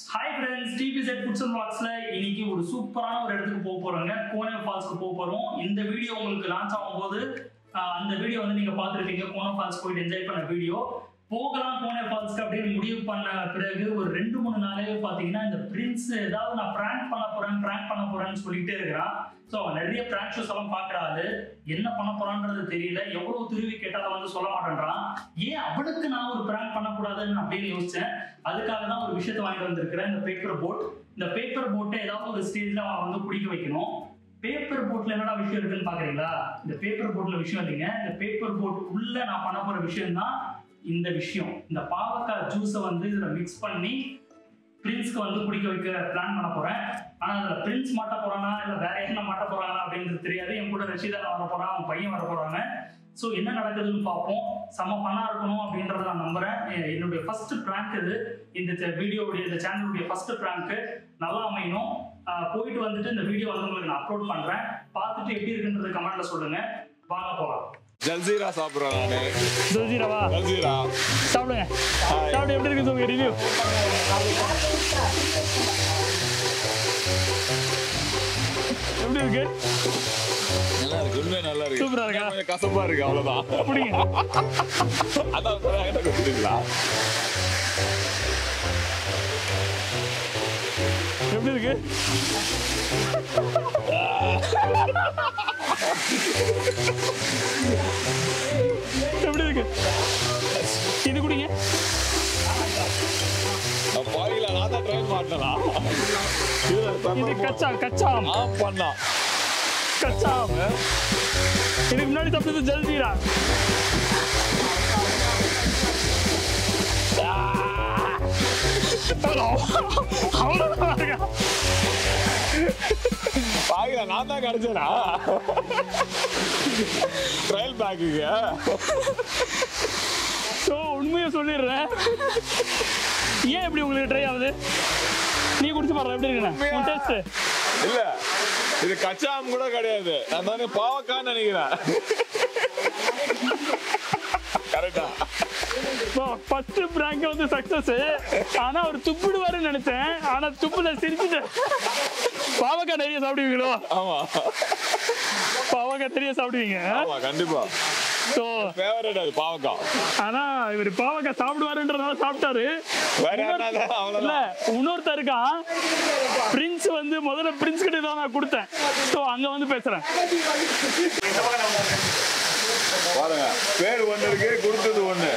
Hi friends DP set foods and வாக்ஸ்ல இன்னைக்கு ஒரு சூப்பரான ஒரு இடத்துக்கு போக போறோங்க கோனே ஃபால்ஸ்க்கு போக போறோம் இந்த வீடியோ உங்களுக்கு லான்ச் ஆகும்போது ஆஹ், அந்த வீடியோ வந்து நீங்க பார்த்துருப்பீங்க கோனே ஃபால்ஸ் போயிட்டு என்ஜாய் பண்ண வீடியோ போகலாம் கோனே ஃபால்ஸ்க்கு அப்படின்னு முடிவு பண்ண பிறகு ஒரு ரெண்டு மூணு நாளே பார்த்தீங்கன்னா இந்த பிரின்ஸ் ஏதாவது நான் ப்ராங்க் பண்ண போறேன் ப்ராங்க் பண்ண போறேன்னு சொல்லிட்டே இருக்கிறான் ஸோ அவன் நிறைய ப்ராங்க் ஷோஸ் எல்லாம் பார்க்கறாரு என்ன பண்ண போறான்றது தெரியல எவ்வளவு திருவி கேட்டாலும் வந்து சொல்ல மாட்டேன்றான் ஏன் அவனுக்கு நான் ஒரு ப்ராங்க் பண்ணக்கூடாதுன்னு அப்படின்னு யோசிச்சேன் அதுக்காக தான் ஒரு விஷயத்தை வாங்கிட்டு வந்திருக்கிறேன் இந்த பேப்பர் போட் இந்த பேப்பர் போட்டை ஏதாவது ஒரு ஸ்டேஜ்ல அவன் வந்து குடிக்க வைக்கணும் பேப்பர் போட்ல என்னடா விஷயம் இருக்குன்னு பாக்குறீங்களா இந்த பேப்பர் போட்ல விஷயம் இல்லைங்க இந்த பேப்பர் போட் உள்ள நான் பண்ண போற விஷயம் தான் இந்த விஷயம் இந்த பாவக்காய் ஜூஸை வந்து இதுல மிக்ஸ் பண்ணி பிரின்ஸ்க்கு வந்து குடிக்க வைக்க பிளான் பண்ண போறேன் ஆனா அதுல பிரின்ஸ் மாட்ட போறானா இல்ல வேற என்ன மாட்ட போறானா அப்படின்றது தெரியாது என் கூட ரஷிதா வர போறான் அவன் பையன் வர போறாங்க ஸோ என்ன நடக்குதுன்னு பார்ப்போம் செம்ம ஃபன்னா இருக்கணும் அப்படின்றத நான் நம்புறேன் எ- என்னுடைய ஃபர்ஸ்ட் ப்ராங்க் இது இந்த வீடியோவுடைய இந்த சேனலுடைய ஃபர்ஸ்ட் ப்ராங்க் நல்லா அமையணும் ஆஹ் போயிட்டு வந்துட்டு இந்த வீடியோ வந்து உங்களுக்கு நான் அப்லோட் பண்றேன் பார்த்துட்டு எப்படி இருக்குன்றது கமெண்ட்ல சொல்லுங்க வாங்க போகலாம் ஜல்சீரா சாப்பிடுறேன் நானு ஜோஜிராவா ஜல்சீரா சாப்பிடுங்க சாப்பிடு எப்படி இருக்கு உங்க ரிவ்யூ எப்படி இருக்கு நல்லா இருக்கு உண்மையா நல்லா இருக்கு சூப்பரா இருக்கா? கொஞ்சம் கசப்பா இருக்கு அவ்வளவுதான் அப்படிங்க அதான் இப்பதான் என்கிட்ட கொடுத்துட்டீங்களா எப்படி இருக்கு எப்படி இருக்கு இது குடிங்க நான் பாயில நான் தான் ட்ரைன் மாட்டேனா இது கச்சா கச்சாம் ஆஃப் பண்ணா கச்சாம் இதுக்கு முன்னாடி சாப்பிட்டது ஜல்ஜீரா அவ்வளோதான் இருக்கா பாயில நான் தான் கிடைச்சேனா ட்ரையல் பேக்குங்க ஸோ உண்மையை சொல்லிடுறேன் ஏன் இப்படி உங்களுக்கு ட்ரை ஆகுது நீ குடிச்சு பாரு எப்படி இருக்குண்ணே உன் டேஸ்ட் இல்ல இது கச்சாம் கூட கிடையாது நான் தானே பாவக்கான்னு நினைக்கிறேன் கரெக்டா ஸோ ஃபர்ஸ்ட் பிராங்க் வந்து சக்சஸ் ஆனா அவர் துப்பிடுவாருன்னு நினைச்சேன் ஆனா துப்புல சிரிச்சுட்டு பாவக்காய் நிறைய சாப்பிடுவீங்களோ ஆமா பாவக்காய் நிறைய சாப்பிடுவீங்க ஆமா கண்டிப்பா ஸோ ஃபேவரட் அது பாவக்காய் ஆனா இவர் பாவக்காய் சாப்பிடுவாருன்றதுனால சாப்பிட்டாரு வேற யாருன்னா இல்ல அவ்வளவுதான் இன்னொருத்தர் இருக்கான் பிரின்ஸ் வந்து முதல்ல பிரின்ஸ் கிட்ட தான் நான் கொடுத்தேன் ஸோ அங்க வந்து பேசுறேன் பாருங்க பேர் ஒண்ணு இருக்கு கொடுத்தது ஒண்ணு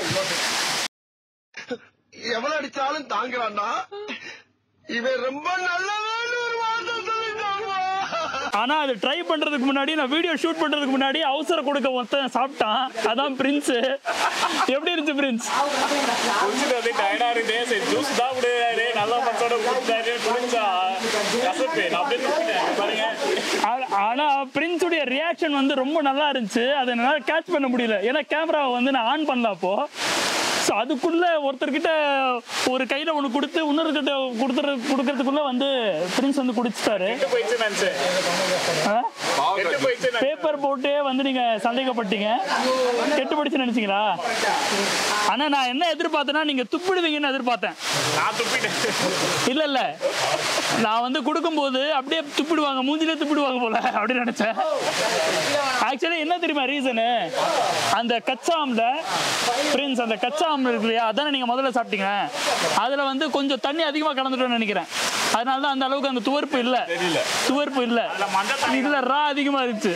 எவ்வளவு அடிச்சாலும் தாங்குறான்டா இவன் ரொம்ப நல்லவன் ஒரு வார்த்தை சொல்லிட்டாங்க ஆனா அது ட்ரை பண்றதுக்கு முன்னாடி நான் வீடியோ ஷூட் பண்றதுக்கு முன்னாடி அவசர கொடுக்க ஒருத்தன் சாப்பிட்டான் அதான் பிரின்ஸ் எப்படி இருந்துச்சு பிரின்ஸ் குடிச்சிட்டு வந்து டயர்டா இருக்கு சரி ஜூஸ் தான் விடுறாரு நல்ல மனசோட கொடுத்தாரு குடிச்சா கசப்பு நான் அப்படியே துப்பிட்டேன் பாருங்க ஆ- ஆனா பிரின்ஸுடைய ரியாக்ஷன் வந்து ரொம்ப நல்லா இருந்துச்சு அதை என்னால் கேட்ச் பண்ண முடியல ஏன்னா கேமராவை வந்து நான் ஆன் பண்ணல அப்போ ஸோ அதுக்குள்ள ஒருத்தர்கிட்ட ஒரு கையில ஒன்று கொடுத்து இன்னொருக்கிட்ட கொடுத்துற கொடுக்கறதுக்குள்ள வந்து பிரின்ஸ் வந்து குடிச்சிட்டாரு கெட்டு போயிடுச்சு நினைச்சேன் கெட்டு போயிடுச்சு நினைச்சேன். பேப்பர் போட்டே வந்து நீங்க சந்தேகப்பட்டீங்க கெட்டு படிச்சு நினைச்சீங்களா ஆனா நான் என்ன எதிர்பார்த்தேன்னா நீங்க துப்பிடுவீங்கன்னு எதிர்பார்த்தேன் நான் துப்பிட்டேன் இல்ல இல்ல நான் வந்து கொடுக்கும்போது அப்படியே துப்பிடுவாங்க மூஞ்சிலே துப்பிடுவாங்க போல அப்படின்னு நினைச்சேன் ஆக்சுவலி என்ன தெரியுமா ரீசனு அந்த கச்சாம்ல பிரின்ஸ் அந்த கச்சாம் இருக்கு இல்லையா அதானே நீங்க முதல்ல சாப்பிட்டீங்க அதுல வந்து கொஞ்சம் தண்ணி அதிகமா கலந்துட்டோம்னு நினைக்கிறேன் அதனால தான் அந்த அளவுக்கு அந்த துவர்ப்பு இல்ல தெரியல துவர்ப்பு இல்ல அதுல மஞ்சள் தண்ணி இதுல ரா அதிகமா இருந்துச்சு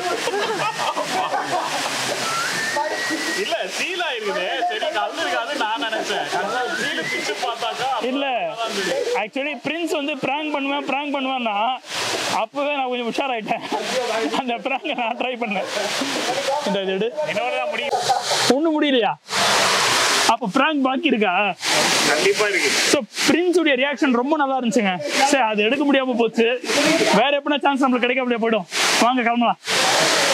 இல்ல சீலா இருக்குது சரி கல் இருக்காது நான் நினைச்சேன் சீல பிச்சு பார்த்தாக்கா இல்ல ஆக்சுவலி பிரின்ஸ் வந்து பிராங்க் பண்ணுவேன் பிராங்க் பண்ணுவேன்னா அப்பவே நான் கொஞ்சம் உஷாராயிட்டேன் அந்த பிராங்க நான் ட்ரை பண்ணேன் இந்த இது எடு என்னோட தான் முடியும் ஒன்றும் முடியலையா அப்போ பிராங்க் பாக்கி இருக்கா கண்டிப்பா இருக்கு ஸோ பிரின்ஸுடைய ரியாக்ஷன் ரொம்ப நல்லா இருந்துச்சுங்க சரி அது எடுக்க முடியாம போச்சு வேற எப்படின்னா சான்ஸ் நம்மளுக்கு கிடைக்க முடியாது போயிடும் வாங்க கிளம்பலாம்